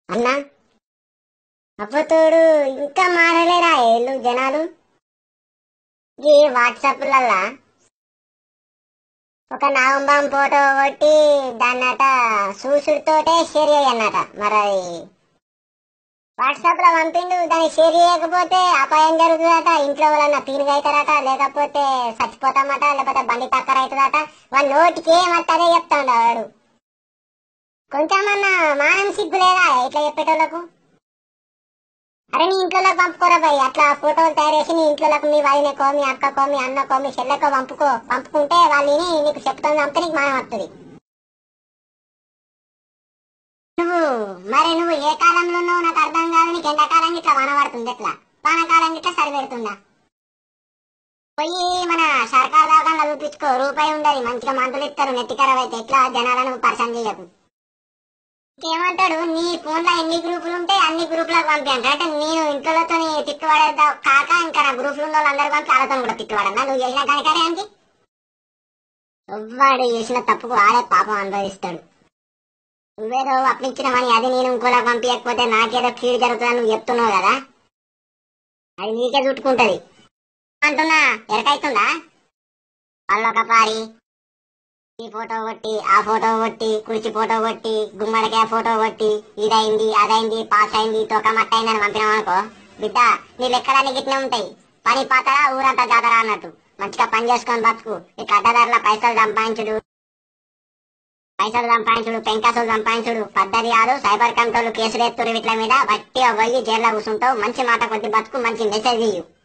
అన్నా అప్పతోడు ఇంకా మారలేరా ఏళ్ళు జనాలు ఈ వాట్సాప్లల్లా ఒక నాగంబాం ఫోటో కొట్టి దాన్నట సూసుడితోటే షేర్ చేయన్నట మరి వాట్సాప్ లో పంపిండు దాన్ని షేర్ చేయకపోతే అపాయం జరుగుతుందట ఇంట్లో వాళ్ళన్న తీరుగా అవుతారట లేకపోతే చచ్చిపోతామట లేకపోతే బండి టక్కర్ అవుతుందట వాళ్ళ నోటికి ఏమంటే చెప్తాడు వాడు కొంచెమన్నా మానం సిగ్గు లేదా ఇట్లా చెప్పేటోళ్ళకు అరే నీ ఇంట్లో పంపుకోరా భయ్ అట్లా ఫోటోలు తయారు చేసి నీ ఇంట్లో మీ వదినకో మీ అక్కకో మీ అన్నకో మీ చెల్లెకో పంపుకో పంపుకుంటే వాళ్ళని నీకు చెప్తాను చంపితే నీకు మానం వస్తుంది నువ్వు మరి నువ్వు ఏ కాలంలో ఉన్నావు నాకు అర్థం కాదు నీకు ఎండాకాలం ఇట్లా వాన పడుతుంది ఎట్లా వానకాలం ఇట్లా సరిపెడుతుందా పోయి మన సర్కార్ దాకా చూపించుకో రూపాయి ఉండదు మంచిగా మందులు ఇస్తారు నెత్తికరవ అయితే ఎట్లా జనాలను పరిచయం చేయకు ఏమంటాడు నీ ఫోన్ లో ఎన్ని గ్రూపులు ఉంటే అన్ని గ్రూపులకు పంపించండి అంటే నేను ఇంట్లోతో తిట్టువాడేద్దా కాక ఇంకా నా గ్రూపులు ఉన్న వాళ్ళందరూ పంపి వాళ్ళతో కూడా తిట్టువాడన్నా నువ్వు చేసిన కనికరానికి ఎవ్వడు చేసిన తప్పుకు వాడే పాపం అనుభవిస్తాడు నువ్వేదో అప్పించినవని అది నేను ఇంకోలా పంపించకపోతే నాకేదో కీడు జరుగుతుందని నువ్వు చెప్తున్నావు కదా అది నీకే చుట్టుకుంటది అంటున్నా ఎరకైతుందా వాళ్ళొక పారి ఈ ఫోటో కొట్టి ఆ ఫోటో కొట్టి కుర్చీ ఫోటో కొట్టి గుమ్మడికాయ ఫోటో కొట్టి ఇదైంది అదైంది పాస్ అయింది తోక మట్ట అయిందని పంపినాం అనుకో బిడ్డ నీ లెక్కలన్నీ గిట్నే ఉంటాయి పని పాతరా ఊరంతా జాతర అన్నట్టు మంచిగా పని చేసుకొని బతుకు ఈ కడ్డదారుల పైసలు సంపాదించుడు పైసలు సంపాదించుడు పెంకాసులు సంపాదించుడు పద్ధతి కాదు సైబర్ కంట్రోల్ కేసులు ఎత్తురు వీటి మీద బట్టి పోయి జైల్లో కూర్చుంటావు మంచి మాట కొద్ది బతుకు మంచి మెసేజ్ ఇయ్యు